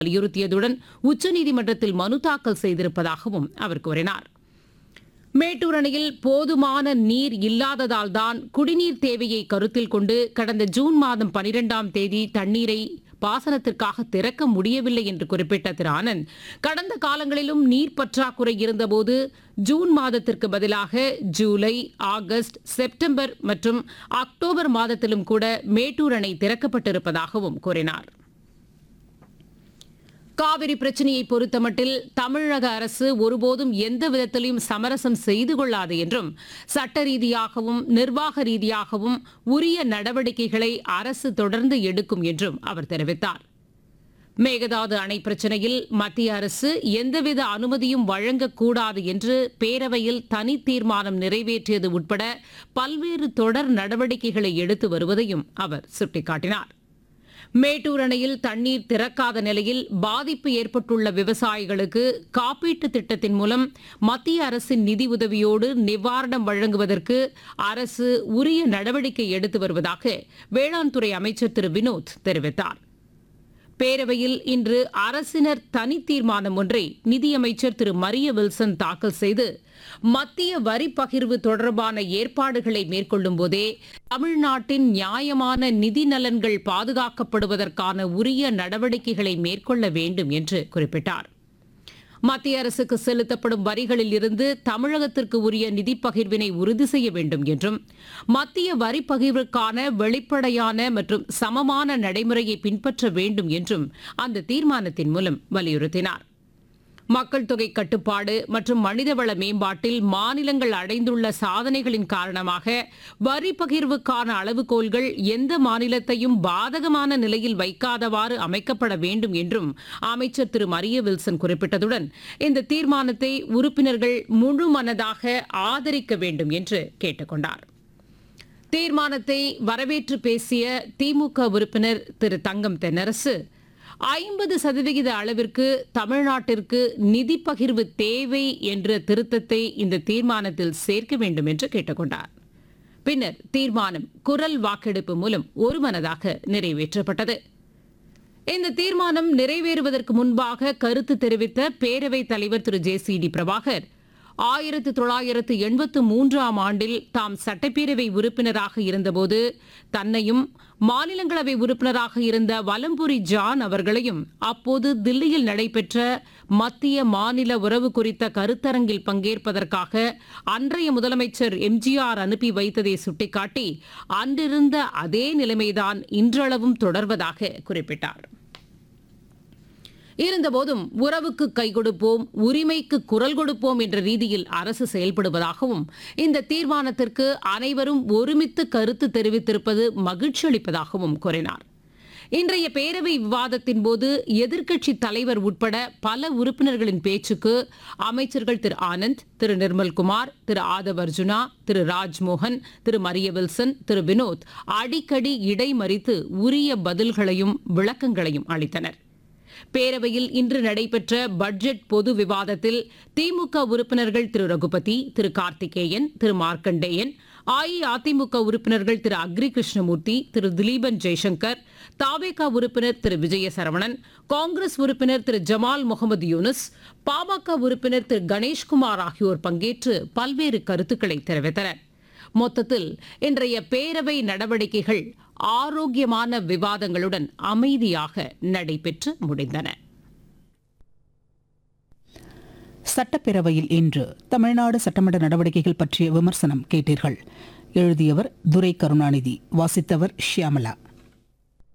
வலியுறுத்தியதுடன் உச்சநீதிமன்றத்தில் மனு தாக்கல் செய்திருப்பதாகவும் அவர் கூறினார் மேட்டூர் அணையில் போதுமான நீர் இல்லாததால் தான் குடிநீர் தேவையை கருத்தில் கொண்டு கடந்த ஜூன் மாதம் பனிரெண்டாம் தேதி தண்ணீரை பாசனத்திற்காக திறக்க முடியவில்லை என்று குறிப்பிட்ட திரு ஆனந்த் கடந்த காலங்களிலும் நீர் பற்றாக்குறை இருந்தபோது ஜூன் மாதத்திற்கு பதிலாக ஜூலை ஆகஸ்ட் செப்டம்பர் மற்றும் அக்டோபர் மாதத்திலும் கூட மேட்டூர் அணை திறக்கப்பட்டிருப்பதாகவும் கூறினார் காவிரி பிரச்சனையை பொறுத்தமட்டில் தமிழக அரசு ஒருபோதும் எந்த விதத்திலும் சமரசம் செய்து கொள்ளாது என்றும் சட்ட ரீதியாகவும் நிர்வாக ரீதியாகவும் உரிய நடவடிக்கைகளை அரசு தொடர்ந்து எடுக்கும் என்றும் அவர் தெரிவித்தார் மேகதாது அணை பிரச்சனையில் மத்திய அரசு எந்தவித அனுமதியும் வழங்கக்கூடாது என்று பேரவையில் தனி தீர்மானம் நிறைவேற்றியது உட்பட பல்வேறு தொடர் நடவடிக்கைகளை எடுத்து வருவதையும் அவர் சுட்டிக்காட்டினார் மேட்டூர் அணையில் தண்ணீர் திறக்காத நிலையில் பாதிப்பு ஏற்பட்டுள்ள விவசாயிகளுக்கு காப்பீட்டு திட்டத்தின் மூலம் மத்திய அரசின் நிதி உதவியோடு நிவாரணம் வழங்குவதற்கு அரசு உரிய நடவடிக்கை எடுத்து வருவதாக வேளாண் துறை அமைச்சர் திரு வினோத் தெரிவித்தார் பேரவையில் இன்று அரசினர் தனி தீர்மானம் ஒன்றை நிதியமைச்சர் திரு மரிய வில்சன் தாக்கல் செய்து மத்திய வரி பகிர்வு தொடர்பான ஏற்பாடுகளை மேற்கொள்ளும் போதே தமிழ்நாட்டின் நியாயமான நிதி நலன்கள் பாதுகாக்கப்படுவதற்கான உரிய நடவடிக்கைகளை மேற்கொள்ள வேண்டும் என்று குறிப்பிட்டார் மத்திய அரசுக்கு செலுத்தப்படும் வரிகளில் இருந்து தமிழகத்திற்கு உரிய நிதி பகிர்வினை உறுதி செய்ய வேண்டும் என்றும் மத்திய வரி பகிர்வுக்கான வெளிப்படையான மற்றும் சமமான நடைமுறையை பின்பற்ற வேண்டும் என்றும் அந்த தீர்மானத்தின் மூலம் வலியுறுத்தினார் மக்கள் தொகை கட்டுப்பாடு மற்றும் மனிதவள மேம்பாட்டில் மாநிலங்கள் அடைந்துள்ள சாதனைகளின் காரணமாக வரி பகிர்வுக்கான அளவுகோல்கள் எந்த மாநிலத்தையும் பாதகமான நிலையில் வைக்காதவாறு அமைக்கப்பட வேண்டும் என்றும் அமைச்சர் திரு மரிய வில்சன் குறிப்பிட்டதுடன் இந்த தீர்மானத்தை உறுப்பினர்கள் முழு மனதாக ஆதரிக்க வேண்டும் என்று கேட்டுக் கொண்டார் தீர்மானத்தை வரவேற்று பேசிய திமுக உறுப்பினர் திரு தங்கம் தென்னரசு ஐம்பது சதவிகித அளவிற்கு தமிழ்நாட்டிற்கு நிதி பகிர்வு தேவை என்ற திருத்தத்தை இந்த தீர்மானத்தில் சேர்க்க வேண்டும் என்று கேட்டுக்கொண்டார் பின்னர் தீர்மானம் குரல் வாக்கெடுப்பு மூலம் ஒருமனதாக நிறைவேற்றப்பட்டது இந்த தீர்மானம் நிறைவேறுவதற்கு முன்பாக கருத்து தெரிவித்த பேரவைத் தலைவர் திரு ஜே சி டி பிரபாகர் ஆயிரத்து தொள்ளாயிரத்து எண்பத்து மூன்றாம் ஆண்டில் தாம் சட்டப்பேரவை உறுப்பினராக இருந்தபோது தன்னையும் மாநிலங்களவை உறுப்பினராக இருந்த வலம்புரி ஜான் அவர்களையும் அப்போது தில்லியில் நடைபெற்ற மத்திய மாநில உறவு குறித்த கருத்தரங்கில் பங்கேற்பதற்காக அன்றைய முதலமைச்சர் எம்ஜிஆர் அனுப்பி வைத்ததை சுட்டிக்காட்டி அன்றிருந்த அதே நிலைமைதான் இன்றளவும் தொடர்வதாக குறிப்பிட்டார் இருந்தபோதும் உறவுக்கு கை கொடுப்போம் உரிமைக்கு குரல் கொடுப்போம் என்ற ரீதியில் அரசு செயல்படுவதாகவும் இந்த தீர்மானத்திற்கு அனைவரும் ஒருமித்து கருத்து தெரிவித்திருப்பது மகிழ்ச்சி அளிப்பதாகவும் கூறினார் இன்றைய பேரவை விவாதத்தின் போது எதிர்க்கட்சி தலைவர் உட்பட பல உறுப்பினர்களின் பேச்சுக்கு அமைச்சர்கள் திரு ஆனந்த் திரு நிர்மல்குமார் திரு ஆதவ் அர்ஜுனா திரு ராஜ்மோகன் திரு மரிய வில்சன் திரு வினோத் அடிக்கடி இடைமறித்து உரிய பதில்களையும் விளக்கங்களையும் அளித்தனர் பேரவையில் இன்று நடைபெற்ற பட்ஜெட் பொது விவாதத்தில் திமுக உறுப்பினர்கள் திரு ரகுபதி திரு கார்த்திகேயன் திரு மார்க்கண்டேயன் அஇஅதிமுக உறுப்பினர்கள் திரு அக்ரி கிருஷ்ணமூர்த்தி திரு திலீபன் ஜெய்சங்கர் தாவேகா உறுப்பினர் திரு விஜய சரவணன் காங்கிரஸ் உறுப்பினர் திரு ஜமால் முகமது யூனுஸ் பாமக உறுப்பினர் திரு கணேஷ்குமார் ஆகியோர் பங்கேற்று பல்வேறு கருத்துக்களை தெரிவித்தனர் மொத்தத்தில் இன்றைய பேரவை நடவடிக்கைகள் ஆரோக்கியமான விவாதங்களுடன் அமைதியாக நடைபெற்று முடிந்தன சட்டப்பேரவையில் இன்று தமிழ்நாடு சட்டமன்ற நடவடிக்கைகள் பற்றிய விமர்சனம் கேட்டீர்கள் எழுதியவர் துரை கருணாநிதி வாசித்தவர் ஷியாமலா